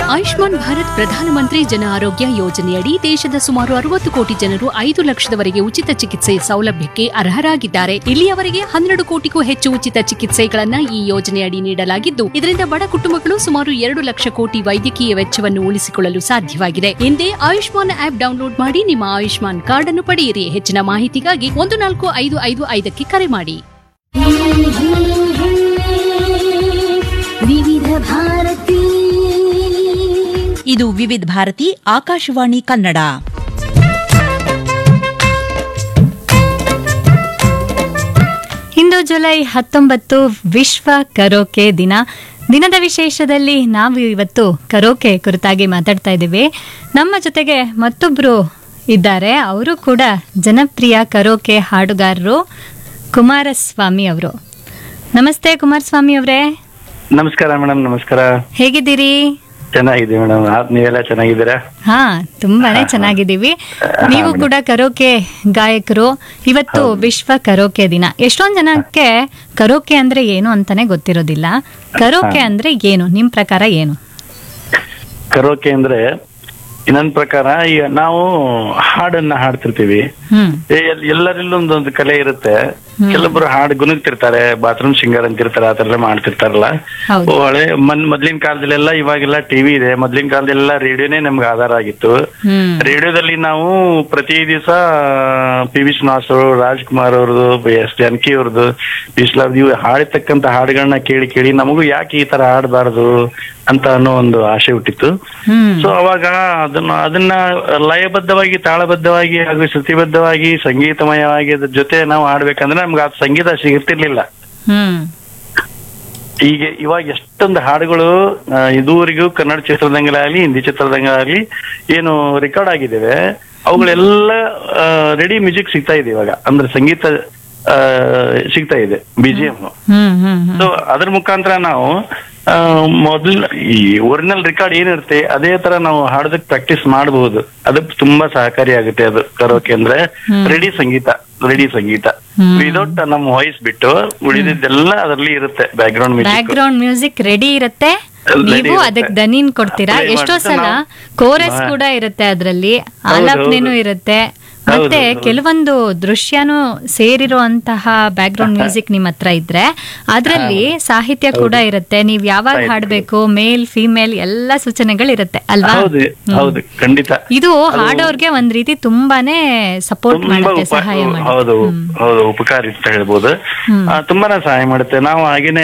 ಆಯುಷ್ಮಾನ್ ಭಾರತ್ ಪ್ರಧಾನಮಂತ್ರಿ ಜನ ಆರೋಗ್ಯ ಯೋಜನೆಯಡಿ ದೇಶದ ಸುಮಾರು ಅರವತ್ತು ಕೋಟಿ ಜನರು ಐದು ಲಕ್ಷದವರೆಗೆ ಉಚಿತ ಚಿಕಿತ್ಸೆ ಸೌಲಭ್ಯಕ್ಕೆ ಅರ್ಹರಾಗಿದ್ದಾರೆ ಇಲ್ಲಿಯವರೆಗೆ ಹನ್ನೆರಡು ಕೋಟಿಗೂ ಹೆಚ್ಚು ಉಚಿತ ಚಿಕಿತ್ಸೆಗಳನ್ನ ಈ ಯೋಜನೆಯಡಿ ನೀಡಲಾಗಿದ್ದು ಇದರಿಂದ ಬಡ ಕುಟುಂಬಗಳು ಸುಮಾರು ಎರಡು ಲಕ್ಷ ಕೋಟಿ ವೈದ್ಯಕೀಯ ವೆಚ್ಚವನ್ನು ಉಳಿಸಿಕೊಳ್ಳಲು ಸಾಧ್ಯವಾಗಿದೆ ಹಿಂದೆ ಆಯುಷ್ಮಾನ್ ಆಪ್ ಡೌನ್ಲೋಡ್ ಮಾಡಿ ನಿಮ್ಮ ಆಯುಷ್ಮಾನ್ ಕಾರ್ಡ್ ಅನ್ನು ಪಡೆಯಿರಿ ಹೆಚ್ಚಿನ ಮಾಹಿತಿಗಾಗಿ ಒಂದು ನಾಲ್ಕು ಐದು ಐದು ಐದಕ್ಕೆ ಕರೆ ಮಾಡಿ ವಿವಿಧ ಭಾರತಿ ಇದು ವಿವಿಧ ಭಾರತಿ ಆಕಾಶವಾಣಿ ಕನ್ನಡ ಇಂದು ಜುಲೈ ಹತ್ತೊಂಬತ್ತು ವಿಶ್ವ ಕರೋಕೆ ದಿನ ದಿನದ ವಿಶೇಷದಲ್ಲಿ ನಾವು ಇವತ್ತು ಕರೋಕೆ ಕುರಿತಾಗಿ ಮಾತಾಡ್ತಾ ಇದ್ದೀವಿ ನಮ್ಮ ಜೊತೆಗೆ ಮತ್ತೊಬ್ಬರು ಇದ್ದಾರೆ ಅವರು ಕೂಡ ಜನಪ್ರಿಯ ಕರೋಕೆ ಹಾಡುಗಾರರು ಕುಮಾರಸ್ವಾಮಿ ಅವರು ನಮಸ್ತೆ ಕುಮಾರಸ್ವಾಮಿ ಅವರೇ ನಮಸ್ಕಾರ ಮೇಡಮ್ ನಮಸ್ಕಾರ ಹೇಗಿದ್ದೀರಿ ಚೆನ್ನಾಗಿದೆ ಮೇಡಮ್ ನೀವೆಲ್ಲ ಚೆನ್ನಾಗಿದ್ದೀರಾ ಹಾ ತುಂಬಾನೇ ಚೆನ್ನಾಗಿದ್ದೀವಿ ನೀವು ಕೂಡ ಕರೋಕೆ ಗಾಯಕರು ಇವತ್ತು ವಿಶ್ವ ಕರೋಕೆ ದಿನ ಎಷ್ಟೊಂದ್ ಜನಕ್ಕೆ ಕರೋಕೆ ಅಂದ್ರೆ ಏನು ಅಂತಾನೆ ಗೊತ್ತಿರೋದಿಲ್ಲ ಕರೋಕೆ ಅಂದ್ರೆ ಏನು ನಿಮ್ ಪ್ರಕಾರ ಏನು ಕರೋಕೆ ಅಂದ್ರೆ ನನ್ನ ಪ್ರಕಾರ ಈಗ ನಾವು ಹಾಡನ್ನ ಹಾಡ್ತಿರ್ತೀವಿ ಹ್ಮ್ ಏ, ಎಲ್- ಎಲ್ಲರಲ್ಲೂ ಒಂದೊಂದು ಕಲೆ ಇರುತ್ತೆ ಕೆಲವೊಬ್ರು ಹಾಡು ಗುನುಗ್ತಿರ್ತಾರೆ ಬಾತ್ರೂಮ್ ಸಿಂಗರ್ ಅಂತಿರ್ತಾರೆ ಆ ತರ ಎಲ್ಲ ಮಾಡ್ತಿರ್ತಾರಲ್ಲ ಹೌದು. ಓ, ಹಳೆ ಮನ್ ಮೊದ್ಲಿನ ಕಾಲದಲ್ಲೆಲ್ಲ ಇವಾಗೆಲ್ಲ ಟಿವಿ ಇದೆ ಮೊದ್ಲಿನ ಕಾಲದಲ್ಲೆಲ್ಲ ರೇಡಿಯೋನೇ ನಮ್ಗೆ ಆಧಾರ ಆಗಿತ್ತು ಹ್ಮ್ ರೇಡಿಯೋದಲ್ಲಿ ನಾವು ಪ್ರತಿ ದಿವಸ ಪಿ ವಿ ಶ್ರೀನಿವಾಸ್ ಅವರು ರಾಜ್ಕುಮಾರ್ ಅವ್ರದ್ದು ಎಸ್ ಜಾನಕಿ ಅವ್ರದ್ದು ಬಿಸ್ಲಾರ್ದು ಇವು ಹಾಡಿರ್ತಕ್ಕಂತ ಹಾಡುಗಳನ್ನ ಕೇಳಿ ಕೇಳಿ ನಮಗೂ ಯಾಕೆ ಈ ತರ ಹಾಡಬಾರ್ದು ಅಂತ ಅನ್ನೋ ಒಂದು ಆಸೆ ಹುಟ್ಟಿತ್ತು ಹ್ಮ್ ಸೊ ಅವಾಗ ಅದನ್ನ ಅದನ್ನ ಲಯಬದ್ಧವಾಗಿ ತಾಳಬದ್ಧವಾಗಿ ಹಾಗೂ ಶ್ರುತಿಬದ್ಧವಾಗಿ ಸಂಗೀತಮಯವಾಗಿ ಅದ್ರ ಜೊತೆ ನಾವು ಹಾಡ್ಬೇಕಂದ್ರೆ ನಮ್ಗೆ ಆ ಸಂಗೀತ ಸಿಗುತ್ತಿರ್ಲಿಲ್ಲ ಹ್ಮ್ ಈಗ ಇವಾಗ ಎಷ್ಟೊಂದು ಹಾಡುಗಳು ಆ, ಇದುವರೆಗೂ ಕನ್ನಡ ಚಿತ್ರರಂಗಗಳಾಗಲಿ ಹಿಂದಿ ಚಿತ್ರರಂಗಗಳಾಗಲಿ ಏನು ರೆಕಾರ್ಡ್ ಆಗಿದ್ದೇವೆ ಅವುಗಳೆಲ್ಲ ರೆಡಿ ಮ್ಯೂಸಿಕ್ ಸಿಗ್ತಾ ಇದೆ ಇವಾಗ ಅಂದ್ರೆ ಸಂಗೀತ ಆ, ಸಿಗ್ತಾ ಇದೆ ಬಿಜಿಎಂ ಹ್ಮ್ ಹ್ಮ್ ಹ್ಮ್ ಸೊ ಅದ್ರ ಮುಖಾಂತರ ನಾವು ಆ, ಮೊದಲ ಈ ಒರಿಜಿನಲ್ ರೆಕಾರ್ಡ್ ಏನಿರುತ್ತೆ ಅದೇ ತರ ನಾವು ಹಾಡೋದಕ್ಕೆ ಪ್ರಾಕ್ಟೀಸ್ ಮಾಡಬಹುದು ಅದಕ್ಕೆ ತುಂಬಾ ಸಹಕಾರಿಯಾಗುತ್ತೆ ಅದು ಕರೋಕೆ ಅಂದ್ರೆ ರೆಡಿ ಸಂಗೀತ ರೆಡಿ ಸಂಗೀತ ವಿದೌಟ್ ನಮ್ಮ ವಾಯ್ಸ್ ಬಿಟ್ಟು ಉಳಿದಿದ್ದೆಲ್ಲ ಅದರಲ್ಲಿ ಇರುತ್ತೆ background music background music ready ಇರುತ್ತೆ Ready ನೀವು ಇರುತ್ತೆ. ಅದಕ್ಕೆ ದನಿನ್ ಕೊಡ್ತೀರಾ Play ಎಷ್ಟೋ ಮಾಡ್ಬಿಟ್ಟು ಸಲ ನಾವು- ಕೋರಸ್ ಹಾ. ಕೂಡ ಇರುತ್ತೆ ಅದ್ರಲ್ಲಿ ಹೌದು, ಆಲಾಪನೆನೂ ಹೌದು. ಇರುತ್ತೆ ಹೌದು, ಮತ್ತೆ ಹೌದು. ಕೆಲವೊಂದು ದೃಶ್ಯನೂ ಸೇರಿರುವಂತಹ ಬ್ಯಾಕ್ ಗ್ರೌಂಡ್ ಮ್ಯೂಸಿಕ್ ನಿಮ್ ಹತ್ರ ಇದ್ರೆ ಅದ್ರಲ್ಲಿ ಸಾಹಿತ್ಯ ಕೂಡ ಇರುತ್ತೆ ನೀವ್ ಯಾವಾಗ ಸಾಹಿತ್ಯ. ಹಾಡ್ಬೇಕು ಮೇಲ್ ಫಿಮೇಲ್ ಎಲ್ಲ ಸೂಚನೆಗಳಿರುತ್ತೆ ಅಲ್ವಾ ಹೌದು ಹೌದು ಖಂಡಿತ ಇದು ಹಾಡೋರ್ಗೆ ಒಂದ್ ರೀತಿ ತುಂಬಾನೇ ಸಪೋರ್ಟ್ ತುಂಬಾ ಮಾಡುತ್ತೆ ಉಪ ಸಹಾಯ ಹೌದು ಮಾಡುತ್ತೆ ಹೌದು ಉಪಕಾರಿ ಅಂತ ಹೇಳ್ಬೋದು ಆ, ತುಂಬಾನೇ ಸಹಾಯ ಮಾಡುತ್ತೆ ನಾವು ಹಾಗೇನೆ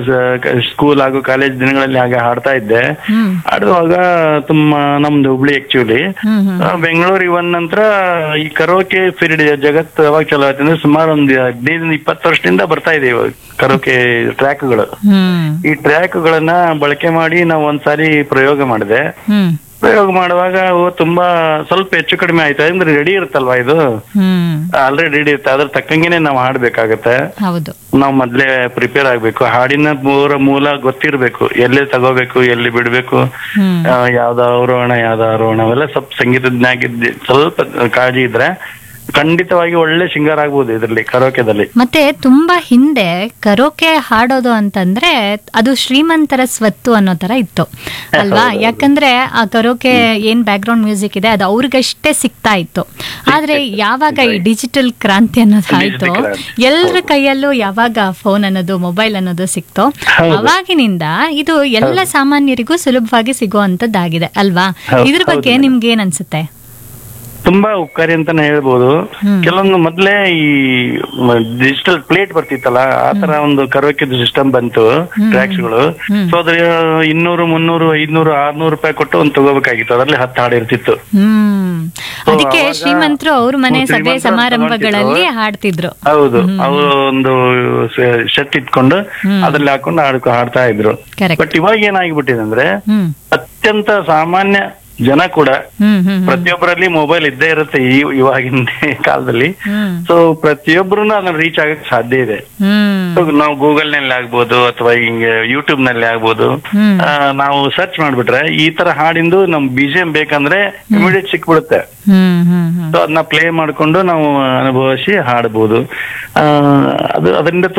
ಸ್ಕೂಲ್ ಹಾಗೂ ಕಾಲೇಜ್ ದಿನಗಳಲ್ಲಿ ಹಾಗೆ ಹಾಡ್ತಾ ಇದ್ದೆ ಹ್ಮ್. ಹಾಡುವಾಗ ತುಂಬಾ ನಮ್ದು ಹುಬ್ಳಿ ಆಕ್ಚುಲಿ ಹ್ಮ್ ಹ್ಮ್ ಬೆಂಗಳೂರು ಇವನ್ ನಂತರ ಈ ಕರೋಕೆ ಪೀರಿಯಡ್ ಜಗತ್ತು ಯಾವಾಗ ಚಲೋ ಆಯ್ತು ಅಂದ್ರೆ ಸುಮಾರು ಒಂದು ಹದಿನೈದು ಇಪ್ಪತ್ತು ವರ್ಷದಿಂದ ಬರ್ತಾ ಇದೆ ಇವಾಗ ಕರೋಕೆ ಟ್ರ್ಯಾಕ್ಗಳು ಹ್ಮ್ ಈ ಟ್ರ್ಯಾಕ್ಗಳನ್ನ ಬಳಕೆ ಮಾಡಿ ನಾವು ಒಂದ್ಸಾರಿ ಪ್ರಯೋಗ ಮಾಡಿದೆ ಹ್ಮ್ ಪ್ರಯೋಗ ಮಾಡುವಾಗ ಅವು ತುಂಬಾ ಸ್ವಲ್ಪ ಹೆಚ್ಚು ಕಡಿಮೆ ಆಯ್ತು ಅಂದ್ರೆ ರೆಡಿ ಇರುತ್ತಲ್ವಾ ಇದು ಹ್ಮ್ ಆಲ್ರೆಡಿ ರೆಡಿ ಇರುತ್ತೆ ಅದ್ರ ತಕ್ಕಂಗೆನೆ ನಾವು ಹಾಡ್ಬೇಕಾಗತ್ತೆ ಹೌದು ನಾವು ಮೊದ್ಲೇ ಪ್ರಿಪೇರ್ ಆಗ್ಬೇಕು ಹಾಡಿನ ಮೂಲ ಮೂಲ ಗೊತ್ತಿರ್ಬೇಕು ಎಲ್ಲಿ ತಗೋಬೇಕು ಎಲ್ಲಿ ಬಿಡ್ಬೇಕು ಹ್ಮ್ ಆ, ಯಾವ್ದು ಆರೋಹಣ ಯಾವ್ದು ಆರೋಹಣ ಅವೆಲ್ಲ ಸ್ವಲ್ಪ ಸಂಗೀತಜ್ಞಾಗಿ ಸ್ವಲ್ಪ ಕಾಳಜಿ ಇದ್ರೆ ಖಂಡಿತವಾಗಿ ಒಳ್ಳೆ ಸಿಂಗರ್ ಆಗ್ಬೋದು ಇದ್ರಲ್ಲಿ ಕರೋಕೆದಲ್ಲಿ ಮತ್ತೆ ತುಂಬಾ ಹಿಂದೆ ಕರೋಕೆ ಹಾಡೋದು ಅಂತಂದ್ರೆ ಅದು ಶ್ರೀಮಂತರ ಸ್ವತ್ತು ಅನ್ನೋ ತರ ಇತ್ತು ಅಲ್ವಾ ಯಾಕಂದ್ರೆ ಆ ಕರೋಕೆ ಏನ್ ಬ್ಯಾಕ್ ಗ್ರೌಂಡ್ ಮ್ಯೂಸಿಕ್ ಇದೆ ಅದು ಅವ್ರಿಗಷ್ಟೇ ಸಿಗ್ತಾ ಇತ್ತು ಆದ್ರೆ ಯಾವಾಗ ಈ ಡಿಜಿಟಲ್ ಕ್ರಾಂತಿ ಅನ್ನೋದು ಆಯ್ತು Digital ಕ್ರಾಂತಿ. ಎಲ್ಲರ ಕೈಯಲ್ಲೂ ಯಾವಾಗ ಫೋನ್ ಅನ್ನೋದು ಮೊಬೈಲ್ ಅನ್ನೋದು ಸಿಕ್ತೋ ಹೌದು. ಅವಾಗಿನಿಂದ ಇದು ಎಲ್ಲ ಸಾಮಾನ್ಯರಿಗೂ ಸುಲಭವಾಗಿ ಸಿಗುವಂತದ್ದಾಗಿದೆ ಅಲ್ವಾ ಹೌದು, ಇದ್ರ ಹೌದು ಬಗ್ಗೆ madam. ನಿಮ್ಗೆ ಏನ್ ಅನ್ಸುತ್ತೆ ತುಂಬಾ ಉಪಕಾರಿ ಅಂತಾನೆ ಹೇಳ್ಬೋದು ಹ್ಮ್. ಕೆಲವೊಂದು ಮೊದ್ಲೇ ಈ ಡಿಜಿಟಲ್ ಪ್ಲೇಟ್ ಬರ್ತಿತ್ತಲ್ಲ ಆ ತರ ಒಂದು ಕರೋಕಿದ ಸಿಸ್ಟಮ್ ಬಂತು ಟ್ರ್ಯಾಕ್ಸ್ ಗಳು ಹ್ಮ್. ಸೊ ಅದ್ರ ಇನ್ನೂರು ಮುನ್ನೂರು ಐದ್ನೂರು ಆರ್ನೂರು ರೂಪಾಯಿ ಕೊಟ್ಟು ಒಂದು ತಗೋಬೇಕಾಗಿತ್ತು ಅದ್ರಲ್ಲಿ ಹತ್ತು ಹಾಡು ಇರ್ತಿತ್ತು ಹ್ಮ್ So, ಅದಕ್ಕೆ ಅವಾಗ ಶ್ರೀಮಂತರು ಅವ್ರ ಮನೆ ಅವ್ರು ಸಭೆ ಶ್ರೀಮಂತರು ಸಮಾರಂಭಗಳಲ್ಲಿ ತಗೊಂತಿದ್ರು. ಹಾಡ್ತಿದ್ರು ಹೌದು ಅವರು ಒಂದು ಶರ್ಟ್ ಇಟ್ಕೊಂಡು ಅದ್ರಲ್ಲಿ ಹಾಕೊಂಡು ಹಾಡ್ಕೊ ಹಾಡ್ತಾ ಇದ್ರು Correct. ಬಟ್ ಇವಾಗ ಏನಾಗ್ಬಿಟ್ಟಿದೆ ಅಂದ್ರೆ ಹ್ಮ್ ಅತ್ಯಂತ ಸಾಮಾನ್ಯ ಜನ ಕೂಡ ಹ್ಮ್ ಹ್ಮ್ ಹ್ಮ್. ಪ್ರತಿಯೊಬ್ಬರಲ್ಲಿ ಮೊಬೈಲ್ ಇದ್ದೇ ಇರುತ್ತೆ ಈ ಇವಾಗಿನ ಕಾಲದಲ್ಲಿ ಹ್ಮ್ ಸೊ ಪ್ರತಿಯೊಬ್ಬರು ಅದನ್ನ ರೀಚ್ ಆಗಕ್ಕೆ ಸಾಧ್ಯ ಇದೆ ಹ್ಮ್ So, ನಾವು ಗೂಗಲ್ ನಲ್ಲಿ ಆಗ್ಬೋದು ಅಥವಾ ಹಿಂಗೆ ಯೂಟ್ಯೂಬ್ ನಲ್ಲಿ ಆಗ್ಬೋದು ಹ್ಮ್. ಆ, ನಾವು ಸರ್ಚ್ ಮಾಡ್ಬಿಟ್ರೆ ಈ ತರ ಹಾಡಿಂದು ನಮ್ ಬಿಜಿಎಂ ಬೇಕಂದ್ರೆ ಇಮಿಡಿಯೇಟ್ ಸಿಕ್ಬಿಡುತ್ತೆ ಹ್ಮ್ ಹ್ಮ್ ಹ್ಮ್ ಸೊ ಅದನ್ನ ಪ್ಲೇ ಮಾಡ್ಕೊಂಡು ನಾವು ಅನುಭವಿಸಿ ಹಾಡಬಹುದು ಆ, ಅದು ಅದರಿಂದ